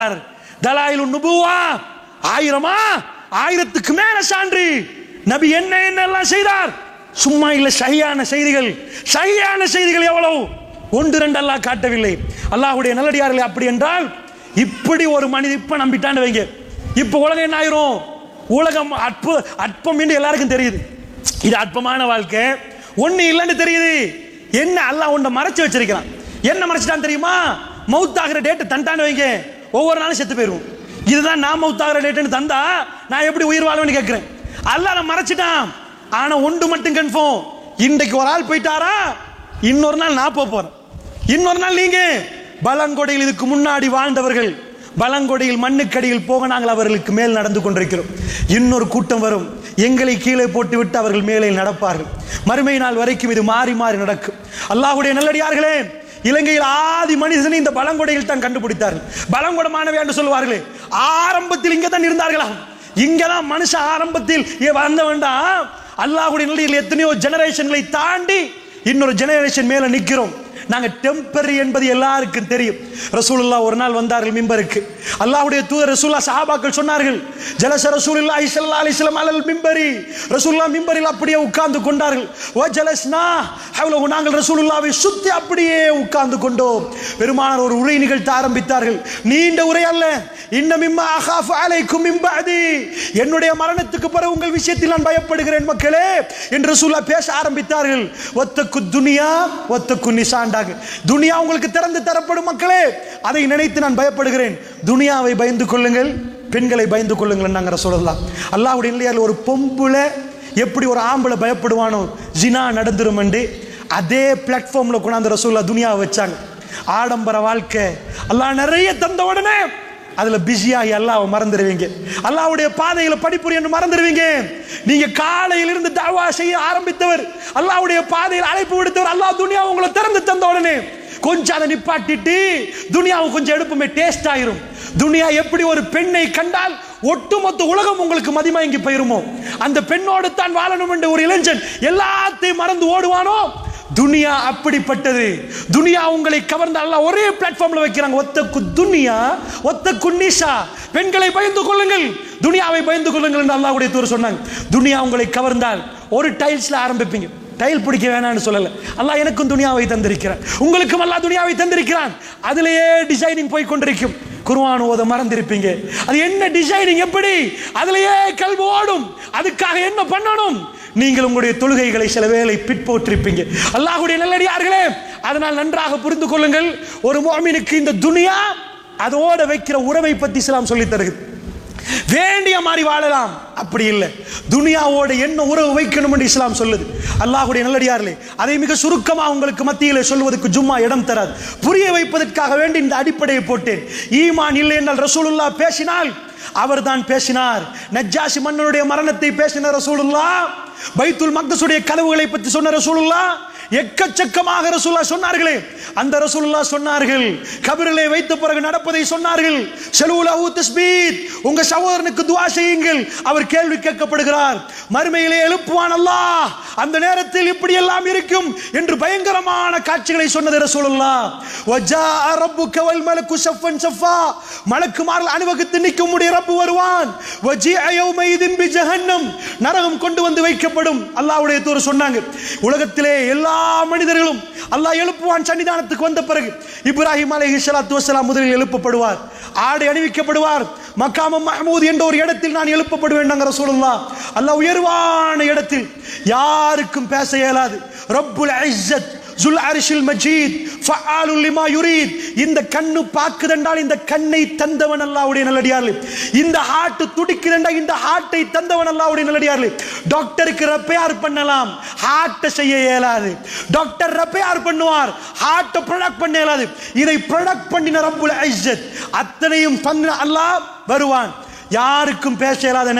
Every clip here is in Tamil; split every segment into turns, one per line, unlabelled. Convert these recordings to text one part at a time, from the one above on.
தலாயிலு நுபுவா ஆயிரமா ஆயிரத்துக்கு மேல சான்று நபி என்ன என்னெல்லாம் செய்தார் சும்மா இல்ல சரியான செய்திகள் சரியான செய்திகள் எவ்வளவு ஒன்று ரெண்டு அல்லாஹ் காட்டவில்லை அல்லாஹ்வுடைய நல்லடியார்களே அப்படி என்றால் இப்படி ஒரு மனித இப்ப நம்பிட்டான்னு வைங்க இப்ப உலகம் என்ன ஆயிரும் உலகம் அற்ப அற்பம் என்று எல்லாருக்கும் தெரியுது இது அற்பமான வாழ்க்கை ஒண்ணு இல்லைன்னு தெரியுது என்ன அல்லாஹ் உன்னை மறைச்சு வச்சிருக்கிறான் என்ன மறைச்சிட்டான் தெரியுமா மவுத்தாகிற டேட்டு தண்டான்னு வைங்க ஒவ்வொரு நாளும் செத்து போயிடுவோம் இதுதான் நான் மவுத்தாகிற டேட்டுன்னு தந்தா நான் எப்படி உயிர் வாழ்வேன்னு கேட்கிறேன் அல்லாஹ் நான் மறைச்சிட்டான் ஆனா ஒன்று மட்டும் கன்ஃபார்ம் இன்றைக்கு ஒரு ஆள் போயிட்டாரா இன்னொரு நாள் நான் போக போறேன் இன்னொரு நாள் நீங்க பலங்கொடையில் இதுக்கு முன்னாடி வாழ்ந்தவர்கள் பலங்கொடையில் மண்ணுக்கடியில் போக நாங்கள் அவர்களுக்கு மேல் நடந்து கொண்டிருக்கிறோம் இன்னொரு கூட்டம் வரும் எங்களை கீழே போட்டுவிட்டு அவர்கள் மேலே நடப்பார்கள் மறுமை நாள் வரைக்கும் இது மாறி மாறி நடக்கும் அல்லாஹ்வுடைய நல்லடியார்களே இலங்கையில் ஆதி மனிதனை இந்த பலங்கொடையில் தான் கண்டுபிடித்தார்கள் பலங்கொடமானவை என்று சொல்லுவார்களே ஆரம்பத்தில் இங்கே தான் இருந்தார்களாம் இங்கதான் மனுஷ ஆரம்பத்தில் இங்க வந்த வேண்டாம் அல்லாஹ்வுடைய நிலையில் எத்தனையோ ஜெனரேஷன்களை தாண்டி இன்னொரு ஜெனரேஷன் மேல நிக்கிறோம் நாங்க டெம்பரரி என்பது எல்லாருக்கும் தெரியும் ரசூலுல்லா ஒரு நாள் வந்தார்கள் மிம்பருக்கு அல்லாஹ்வுடைய தூதர் ரசூல்லா சஹாபாக்கள் சொன்னார்கள் ஜலச ரசூலுல்லா ஸல்லல்லாஹு அலைஹி வஸல்லம் அலல் மிம்பரி ரசூலுல்லா மிம்பரில் அப்படியே உட்கார்ந்து கொண்டார்கள் வ ஜலஸ்னா ஹவ்லஹு நாங்கள் ரசூலுல்லாவை சுத்தி அப்படியே உட்கார்ந்து கொண்டோம் பெருமானார் ஒரு உரை நிகழ்த்த ஆரம்பித்தார்கள் நீண்ட உரை அல்ல இன்னமிம்மா அகாஃப் அலைக்கும் மின் பஅதி என்னுடைய மரணத்துக்கு பிறகு உங்கள் விஷயத்தில் நான் பயப்படுகிறேன் மக்களே என்று ரசூலுல்லாஹ் பேச ஆரம்பித்தார்கள் ஒத்தக்கு துனியா ஒத்தக்கு நிசாண்டாக துனியா உங்களுக்கு திறந்து தரப்படும் மக்களே அதை நினைத்து நான் பயப்படுகிறேன் துனியாவை பயந்து கொள்ளுங்கள் பெண்களை பயந்து கொள்ளுங்கள் நாங்கள் சொல்லலாம் அல்லாஹ்வுடைய இல்லையால் ஒரு பொம்புல எப்படி ஒரு ஆம்பளை பயப்படுவானோ ஜினா நடந்துரும் அதே பிளாட்ஃபார்ம்ல கொண்டாந்து ரசூல்லா துனியாவை வச்சாங்க ஆடம்பர வாழ்க்கை அல்லாஹ் நிறைய தந்த உடனே அதுல பிஸியாகி அல்லாஹ்வை மறந்துடுவீங்க அல்லாஹ்வுடைய பாதையில படிப்புரியன்னு மறந்துடுவீங்க நீங்க காலையில இருந்து தாவா செய்ய ஆரம்பித்தவர் அல்லாஹ்வுடைய பாதையில் அழைப்பு விடுத்தவர் அல்லாஹ் துனியா உங்களை திறந்து தந்த உடனே கொஞ்சம் அதை நிப்பாட்டிட்டு துனியாவை கொஞ்சம் எடுப்புமே டேஸ்ட் ஆயிரும் துனியா எப்படி ஒரு பெண்ணை கண்டால் ஒட்டுமொத்த உலகம் உங்களுக்கு மதிமயங்கி போயிருமோ அந்த பெண்ணோடு தான் வாழணும் என்ற ஒரு இளைஞன் எல்லாத்தையும் மறந்து ஓடுவானோ துனியா அப்படிப்பட்டது துனியா உங்களை கவர்ந்த அல்லாஹ் ஒரே பிளாட்ஃபார்ம்ல வைக்கிறாங்க ஒத்தக்கு துனியா ஒத்தக்கு நிஷா பெண்களை பயந்து கொள்ளுங்கள் துனியாவை பயந்து கொள்ளுங்கள் என்று அல்லாஹ்வுடைய தூர் சொன்னாங்க துனியா உங்களை கவர்ந்தால் ஒரு டைல்ஸ்ல ஆரம்பிப்பீங்க டைல் பிடிக்க வேணாம்னு சொல்லல அல்லாஹ் எனக்கும் துனியாவை தந்திருக்கிறான் உங்களுக்கும் அல்லாஹ் துனியாவை தந்திருக்கிறான் அதிலேயே டிசைனிங் போய் கொண்டிருக்கும் குர்ஆன் ஓத மறந்திருப்பீங்க அது என்ன டிசைனிங் எப்படி அதிலேயே கல்வி ஓடும் அதுக்காக என்ன பண்ணணும் நீங்கள் உங்களுடைய தொழுகைகளை சில வேளை பிற்போற்றிருப்பீங்க அல்லாஹ்வுடைய நல்லடியார்களே அதனால் நன்றாக புரிந்து கொள்ளுங்கள் ஒரு மோமினுக்கு இந்த துனியா அதோட வைக்கிற உறவை பத்தி இஸ்லாம் சொல்லித் தருகிறது வேண்டிய மாதிரி வாழலாம் அப்படி இல்லை துனியாவோட என்ன உறவு வைக்கணும் என்று இஸ்லாம் சொல்லுது அல்லாஹ்வுடைய நல்லடியார்களே அதை மிக சுருக்கமாக உங்களுக்கு மத்தியில் சொல்வதற்கு ஜும்மா இடம் தராது புரிய வைப்பதற்காக வேண்டி இந்த அடிப்படையை போட்டேன் ஈமான் இல்லை என்றால் ரசூலுல்லா பேசினால் அவர்தான் பேசினார் நஜ்ஜாசி மன்னனுடைய மரணத்தை பேசின ரசூலுல்லா பைத்துல் மக்தசுடைய கனவுகளை பற்றி சொன்ன ரசூலுல்லா எக்கச்சக்கமாக ரசூல்லா சொன்னார்களே அந்த ரசூலுல்லா சொன்னார்கள் கபிரிலே வைத்த பிறகு நடப்பதை சொன்னார்கள் செலவுலஹு தஸ்பீத் உங்க சகோதரனுக்கு துஆ செய்யுங்கள் அவர் கேள்வி கேட்கப்படுகிறார் மறுமையிலே எழுப்புவான் அல்லாஹ் அந்த நேரத்தில் இப்படி எல்லாம் இருக்கும் என்று பயங்கரமான காட்சிகளை சொன்னது ரசூலுல்லா வஜா ரப்புக வல் மலக்கு ஸஃபன் ஸஃபா மலக்குமார்கள் அணிவகுத்து நிற்கும் உடைய ரப்பு வருவான் வஜிஅ யௌமைதின் பி ஜஹன்னம் நரகம் கொண்டு வந்து வைக்கப்படும் அல்லாஹ்வுடைய தூர் சொன்னாங்க உலகத்திலே எல்லா மனிதர்களும் அல்லாஹ் எழுப்புவான் சன்னிதானத்துக்கு வந்த பிறகு இப்ராஹிம் அலைஹி ஸலாத்து வஸலாம் முதலில் எழுப்பப்படுவார் ஆடை அணிவிக்கப்படுவார் மக்காமம் மஹமூத் என்ற ஒரு இடத்தில் நான் எழுப்பப்படுவேன் நாங்கள் ரசூலுல்லாஹ் அல்லாஹ் உயர்வான இடத்தில் யாருக்கும் பேச இயலாது ரப்புல் இஸ்ஸத் ஜுல் அரிஷில் மஜீத் ஃபஆலு லிமா யுரீத் இந்த கண்ணு பாக்குதென்றால் இந்த கண்ணை தந்தவன் அல்லாஹ்வுடைய நல்லடியார்களே இந்த ஹார்ட் துடிக்குதென்றா இந்த ஹார்ட்டை தந்தவன் அல்லாஹ்வுடைய நல்லடியார்களே டாக்டருக்கு ரெப்பேர் பண்ணலாம் ஹார்ட்டை செய்ய இயலாது டாக்டர் ரெப்பேர் பண்ணுவார் ஹார்ட்டை ப்ரொடக்ட் பண்ண இயலாது இதை ப்ரொடக்ட் பண்ணின ரப்புல் இஸ்ஸத் அத்தனையும் பண்ண அல்லாஹ் வருவான் யாருக்கும் பேச இயலாத நேரம்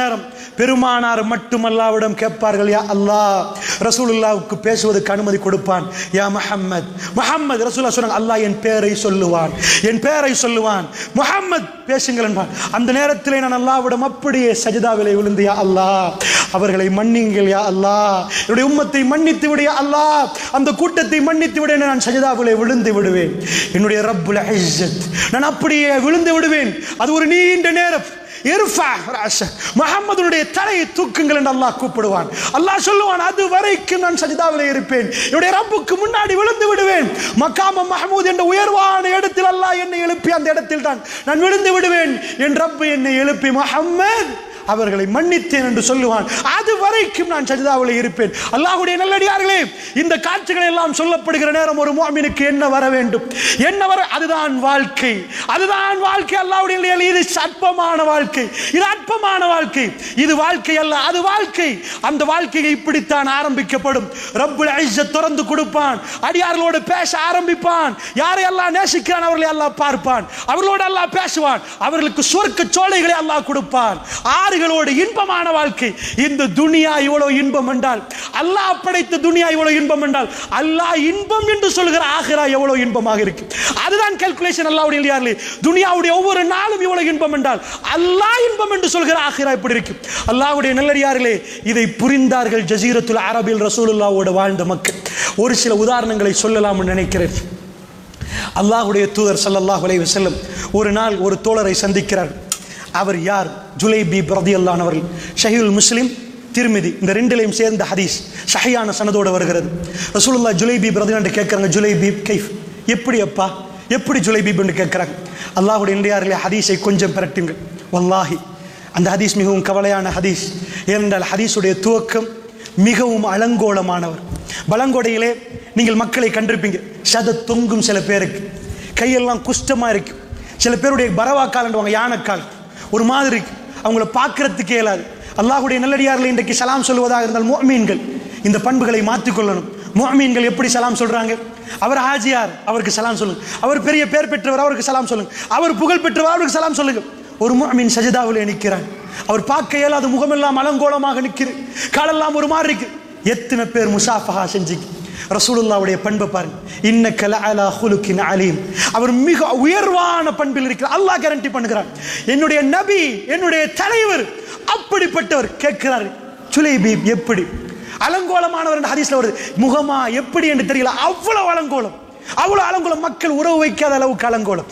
பெருமானார் மட்டும் அல்லாவிடம் கேட்பார்கள் யா அல்லாஹ் ரசூலுல்லாவுக்கு பேசுவதற்கு அனுமதி கொடுப்பான் யா முஹம்மத் முஹம்மது ரசூல்லா சொன்னாங்க அல்லாஹ் என் பேரை சொல்லுவான் என் பேரை சொல்லுவான் முஹம்மத் பேசுங்கள் என்பான் அந்த நேரத்திலே நான் அல்லாவிடம் அப்படியே சஜிதாவிலே விழுந்து யா அல்லாஹ் அவர்களை மன்னிங்கள் யா அல்லாஹ் என்னுடைய உம்மத்தை மன்னித்து விடு யா அல்லாஹ் அந்த கூட்டத்தை மன்னித்து விடு என நான் சஜிதாவிலே விழுந்து விடுவேன் என்னுடைய ரப்புல் இஸ்ஸத் நான் அப்படியே விழுந்து விடுவேன் அது ஒரு நீண்ட நேரம் இர்ஃபா ராஸ. முஹம்மதுடைய தலையை தூக்குங்கள் என்று அல்லாஹ் கூப்பிடுவான் அல்லாஹ் சொல்லுவான் அது வரைக்கும் நான் சஜிதாவிலே இருப்பேன் என்னுடைய ரப்புக்கு முன்னாடி விழுந்து விடுவேன் மக்காம மஹமூத் என்ற உயர்வான இடத்தில் அல்லாஹ் என்னை எழுப்பி அந்த இடத்தில் தான் நான் விழுந்து விடுவேன் என் ரப்பு என்னை எழுப்பி முஹம்மத் அவர்களை மன்னித்தேன் என்று சொல்லுவான் அது வரைக்கும் நான் சஜிதாவில் இருப்பேன் அல்லாஹ்வுடைய நல்லடியார்களே இந்த காட்சிகள் எல்லாம் சொல்லப்படுகிற நேரம் ஒரு முஅமினுக்கு என்ன வர வேண்டும் என்ன வர அதுதான் வாழ்க்கை அதுதான் வாழ்க்கை அல்லாஹ்வுடைய நல்லடியார்களே, இது அற்பமான வாழ்க்கை இது அற்பமான வாழ்க்கை இது வாழ்க்கை அல்ல அது வாழ்க்கை அந்த வாழ்க்கையை இப்படித்தான் ஆரம்பிக்கப்படும் ரப்புல் ஐஸத் திறந்து கொடுப்பான் அடியார்களோடு பேச ஆரம்பிப்பான் யாரை அல்லாஹ் நேசிக்கிறான் அவர்களை அல்லாஹ் பார்ப்பான் அவர்களோடு அல்லாஹ் பேசுவான் அவர்களுக்கு சொர்க்க சோலைகளை அல்லாஹ் கொடுப்பான் ஆறுகளோடு இன்பமான வாழ்க்கை இந்த துனியா இவ்வளவு இன்பம் என்றால் அல்லாஹ் படைத்த துனியா இவ்வளவு இன்பம் என்றால் அல்லாஹ் இன்பம் என்று சொல்கிற ஆகிரா எவ்வளவு இன்பமாக இருக்கு அதுதான் கால்குலேஷன் அல்லாவுடைய இல்லையார்களே துனியாவுடைய ஒவ்வொரு நாளும் இவ்வளவு இன்பம் என்றால் அல்லாஹ் இன்பம் என்று சொல்கிற ஆகிரா இப்படி இருக்கு அல்லாஹ்வுடைய நல்லடியார்களே இதை புரிந்தார்கள் ஜசீரத்துல் அரபில் ரசூலுல்லாவோடு வாழ்ந்த மக்கள் ஒரு சில உதாரணங்களை சொல்லலாம்னு நினைக்கிறேன் அல்லாஹ்வுடைய தூதர் ஸல்லல்லாஹு அலைஹி வஸல்லம் ஒரு நாள் ஒரு தோழரை சந்திக்கிறார் அவர் யார் ஜுலைபி பிரதியல்லான் அவர்கள் ஷஹீல் முஸ்லிம் திருமிதி இந்த ரெண்டுலையும் சேர்ந்த ஹதீஸ் ஷஹியான சனதோடு வருகிறது ரசூலுல்லாஹ் ஜுலைபி பிரதியான் கேட்குறாங்க ஜுலைபி கைஃப் எப்படி அப்பா எப்படி ஜுலைபீப்னு கேட்குறாங்க அல்லாஹுடைய இன்றையாரிலே ஹதீஸை கொஞ்சம் பிரட்டுங்கள் வல்லாஹி அந்த ஹதீஸ் மிகவும் கவலையான ஹதீஸ் ஏனென்றால் ஹதீஸுடைய துவக்கம் மிகவும் அலங்கோலமானவர் பலங்கொடையிலே நீங்கள் மக்களை கண்டிருப்பீங்க சத தொங்கும் சில பேருக்கு கையெல்லாம் குஷ்டமாக இருக்கு சில பேருடைய பரவாக்கால்ன்றவங்க யானைக்கால் ஒரு மாதிரி இருக்கு அவங்கள பார்க்கறதுக்கே இயலாது அல்லாஹுடைய நல்லடியார்கள் இன்றைக்கு சலாம் சொல்வதாக இருந்தால் முஅமீன்கள் இந்த பண்புகளை மாற்றிக்கொள்ளணும் முஅமீன்கள் எப்படி சலாம் சொல்றாங்க அவர் ஹாஜியார் அவருக்கு சலாம் சொல்லுங்க அவர் பெரிய பேர் பெற்றவர் அவருக்கு சலாம் சொல்லுங்க அவர் புகழ் பெற்றவர் அவருக்கு சலாம் சொல்லுங்க ஒரு முஅமின் சஜிதாவில் நிற்கிறான் அவர் பார்க்க இயலாத முகமெல்லாம் அலங்கோலமாக நிற்கிறது காலெல்லாம் ஒரு மாதிரி இருக்கு எத்தனை பேர் முசாஃபஹா செஞ்சீங்க ரசூலுல்லாவுடைய பண்பை பாருங்க இன்னக்க லஅலா ஹுலுக்கின் அலீம் அவர் மிக உயர்வான பண்பில் இருக்கிறார் அல்லாஹ் கேரண்டி பண்ணுகிறார் என்னுடைய நபி என்னுடைய தலைவர் அப்படிப்பட்டவர் கேட்கிறார் சுலைபி எப்படி அலங்கோலமானவர் என்ற ஹதீஸ்ல வருது முகமா எப்படி என்று தெரியல அவ்வளவு அலங்கோலம் அவ்வளவு அலங்கோலம் மக்கள் உறவு வைக்காத அளவுக்கு அலங்கோலம்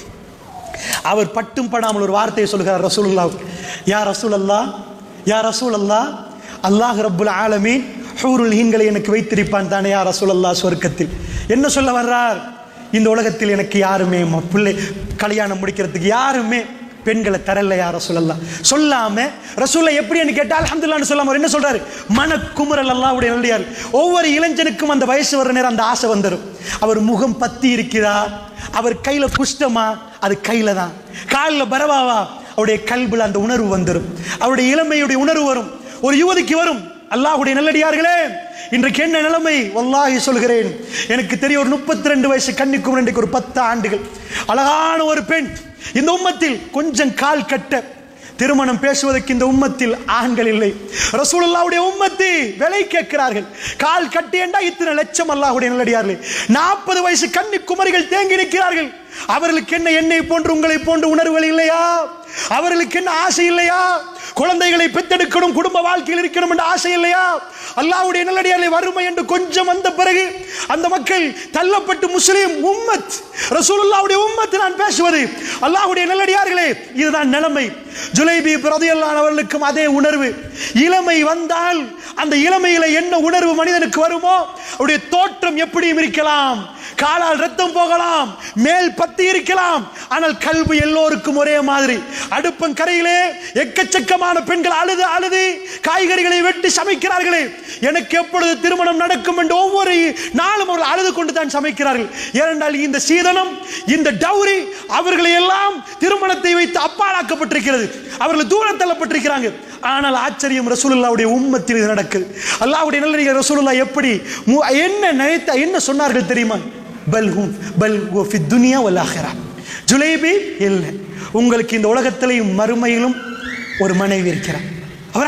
அவர் பட்டும் படாமல் ஒரு வார்த்தையை சொல்கிறார் ரசூலுல்லா யா ரசூல் அல்லா யா ரசூல் அல்லா அல்லாஹ் ரப்புல் ஆலமீன் ஹூருல் ஹீன்களை எனக்கு வைத்திருப்பான் தானே யா ரசூல் அல்லா சொர்க்கத்தில் என்ன சொல்ல வர்றார் இந்த உலகத்தில் எனக்கு யாருமே ம- பிள்ளை கல்யாணம் முடிக்கிறதுக்கு யாருமே பெண்களை தரல யார சொல்லலாம் சொல்லாம ரசூலை எப்படின்னு கேட்டா அல்ஹம்துலில்லாஹ்னு சொல்லாம அவர் என்ன சொல்றாரு மனக்குமுறல் அல்லாஹ்வுடைய நல்லியார் ஒவ்வொரு இளைஞனுக்கும் அந்த வயசு வர நேரம் அந்த ஆசை வந்துடும் அவர் முகம் பத்தி இருக்கிறா அவர் கையில குஷ்டமா அது கையில தான் காலில் பரவாவா அவருடைய கல்புல அந்த உணர்வு வந்துடும் அவருடைய இளமையுடைய உணர்வு வரும் ஒரு யுவதிக்கு வரும் அல்லாஹ்வுடைய நல்லடியார்களே இன்றைக்கு என்ன நிலைமை வல்லாஹி சொல்கிறேன் எனக்கு தெரியும் ஒரு முப்பத்தி ரெண்டு வயசு கன்னிக்கும் இன்றைக்கு ஒரு பத்து ஆண்டுகள் அழகான ஒரு பெண் இந்த உம்மத்தில் கொஞ்சம் கால் கட்ட திருமணம் பேசுவதற்கு இந்த உம்மத்தில் ஆண்கள் இல்லை ரசூலுல்லாவுடைய உம்மத்தி விலை கேட்கிறார்கள் கால் கட்டி என்றா இத்தனை லட்சம் அல்லாஹ்வுடைய நல்லடியார்களே நாற்பது வயசு கன்னி குமரிகள் தேங்கி நிற்கிறார்கள் அவர்களுக்கு என்ன என்னை போன்று உங்களை போன்று உணர்வுகள் இல்லையா அவர்களுக்கு என்ன ஆசை இல்லையா குழந்தைகளை பெத்தெடுக்கணும் குடும்ப வாழ்க்கையில் இருக்கணும் என்ற ஆசை இல்லையா அல்லாஹ்வுடைய நல்லடியார்களை வறுமை என்று கொஞ்சம் வந்த பிறகு அந்த மக்கள் தள்ளப்பட்டு முஸ்லீம் உம்மத் ரசூலுல்லாவுடைய உம்மத் நான் பேசுவது அல்லாஹ்வுடைய நல்லடியார்களே இதுதான் நிலைமை ஜுலைபி பிரதியல்லான் அவர்களுக்கும் அதே உணர்வு இளமை வந்தால் அந்த இளமையில என்ன உணர்வு மனிதனுக்கு வருமோ அவருடைய தோற்றம் எப்படியும் இருக்கலாம் காலால் ரத்தம் போகலாம் மேல் பத்தி இருக்கலாம் ஆனால் கல்வி எல்லோருக்கும் ஒரே மாதிரி அடுப்பங்கரையிலே எக்கச்சக்கமான பெண்கள் அழுது அழுது காய்கறிகளை வெட்டி சமைக்கிறார்களே எனக்கு எப்பொழுது திருமணம் நடக்கும் என்று ஒவ்வொரு நாளும் அவர்கள் அழுது கொண்டு தான் சமைக்கிறார்கள் ஏனென்றால் இந்த சீதனம் இந்த டௌரி அவர்களை எல்லாம் திருமணத்தை வைத்து அப்பாலாக்கப்பட்டிருக்கிறது அவர்கள் தூரம் தள்ளப்பட்டிருக்கிறாங்க ஆனால் ஆச்சரியம் ரசூலுல்லாவுடைய உம்மத்தில் இது நடக்குது அல்லாஹ்வுடைய நல்லடிகள் ரசூலுல்லா எப்படி மு- என்ன நினைத்த என்ன சொன்னார்கள் தெரியுமா பல் ஹும் பல் ஹுவ ஃபி துனியா வல் ஆஹிரா ஜுலைபி இல்லை உங்களுக்கு இந்த உலகத்திலையும் மறுமையிலும் ஒரு மனைவி இருக்கிறார் அவர் ஆச்சரியம்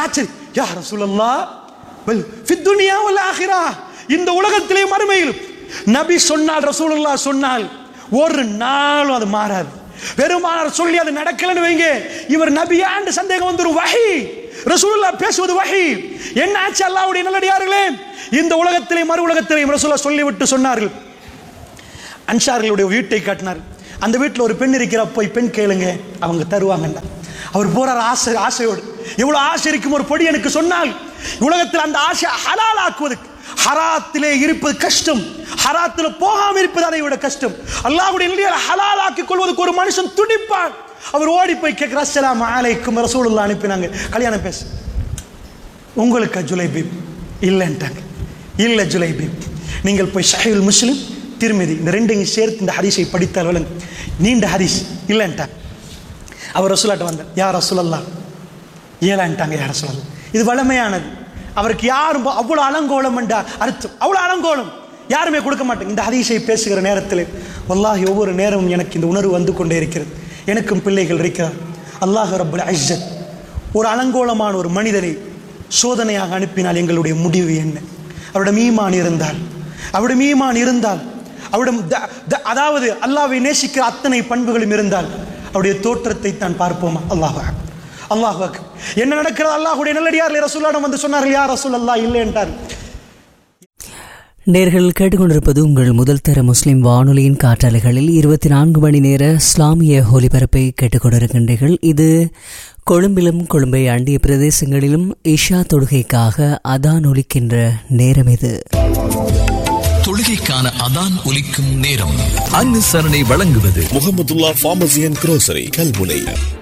யா ரசூலல்லாஹ் வல் ஃபித் துனியா வல் ஆখিরা இந்த உலகத்திலே மறுமையில் நபி சொன்னால் ரசூலுல்லாஹ் சொன்னால் ஒரு நாளும் அது மாறாது பெருமானார் சொல்லி அது நடக்கலன்னு வைங்க இவர் நபியாண்டு சந்தேகம் வந்துரும் வஹி ரசூலுல்லாஹ் பேசுவது வஹி என்ன ஆச்சு அல்லாஹ்வுடைய நல்லடியார்களே இந்த உலகத்திலே மறு உலகத்திலே ரசூலுல்லாஹ் சொல்லிவிட்டு சொன்னார்கள் அன்சார்களுடைய வீட்டை காட்டினார் அந்த வீட்டில் ஒரு பெண் இருக்கிற போய் பெண் கேளுங்க அவங்க தருவாங்கண்டா அவர் போறார் ஆசை ஆசையோடு எவ்வளவு ஆசை இருக்கும் ஒரு பொடி எனக்கு சொன்னால் உலகத்தில் அந்த ஆசை ஹலால் ஆக்குவதற்கு ஹராத்திலே இருப்பது கஷ்டம் ஹராத்தில் போகாம இருப்பது அதை விட கஷ்டம் அல்லாஹ்வுடைய நிலையை ஹலால் ஆக்கிக் கொள்வதற்கு ஒரு மனுஷன் துடிப்பான் அவர் ஓடி போய் கேட்கிறார் அஸ்ஸலாமு அலைக்கும் ரசூலுல்லாஹ் அனுப்பினாங்க கல்யாணம் பேசு உங்களுக்கு ஜுலைபீப் இல்லைன்ட்டாங்க இல்லை ஜுலைபீப் நீங்கள் போய் ஷஹீல் முஸ்லிம் திருமதி இந்த ரெண்டையும் சேர்த்து இந்த ஹதீஸை படித்தால் விளங்கு நீண்ட ஹதீஸ் இல்லைன்ட்டாங்க அவர் ரசூலாட்ட வந்தார் யார் ரசூலல்லா ஏழான்ட்டாங்க யார் ரசூலல்லா இது வளமையானது அவருக்கு யாரும் போ- அவ்வளோ அலங்கோலம் என்றா அர்த்தம் அவ்வளோ அலங்கோலம் யாருமே கொடுக்க மாட்டாங்க இந்த ஹதீஸை பேசுகிற நேரத்தில் வல்லாஹி ஒவ்வொரு நேரமும் எனக்கு இந்த உணர்வு வந்து கொண்டே இருக்கிறது எனக்கும் பிள்ளைகள் இருக்கிறார் அல்லாஹ் ரப்புல் அஜ்ஜத் ஒரு அலங்கோலமான ஒரு மனிதனை சோதனையாக அனுப்பினால் எங்களுடைய முடிவு என்ன அவரிடம் ஈமான் இருந்தால் அவரிடம் ஈமான் இருந்தால் அவரிடம் த- த- அதாவது அல்லாஹ்வை நேசிக்கிற அத்தனை பண்புகளும் இருந்தால் அவருடைய தோற்றத்தை தான் பார்ப்போமா அல்லாஹ் அல்லாஹ் என்ன நடக்கிறது அல்லாஹ்வுடைய நல்லடியார் ரசூல்லாடம் வந்து சொன்னார்கள் யார் ரசூல் அல்லாஹ் இல்லை என்றார்
நேர்கள் கேட்டுக்கொண்டிருப்பது உங்கள் முதல் தர முஸ்லிம் வானொலியின் காற்றாலைகளில் இருபத்தி நான்கு மணி நேர இஸ்லாமிய ஒலிபரப்பை கேட்டுக்கொண்டிருக்கின்றீர்கள் இது கொழும்பிலும் கொழும்பை அண்டிய பிரதேசங்களிலும் இஷா தொழுகைக்காக அதான் ஒலிக்கின்ற நேரம் இது
தொழுகைக்கான அதான் ஒலிக்கும் நேரம் அனுசரணை வழங்குவது
Mohamedulla pharmacy and grocery Kalmunai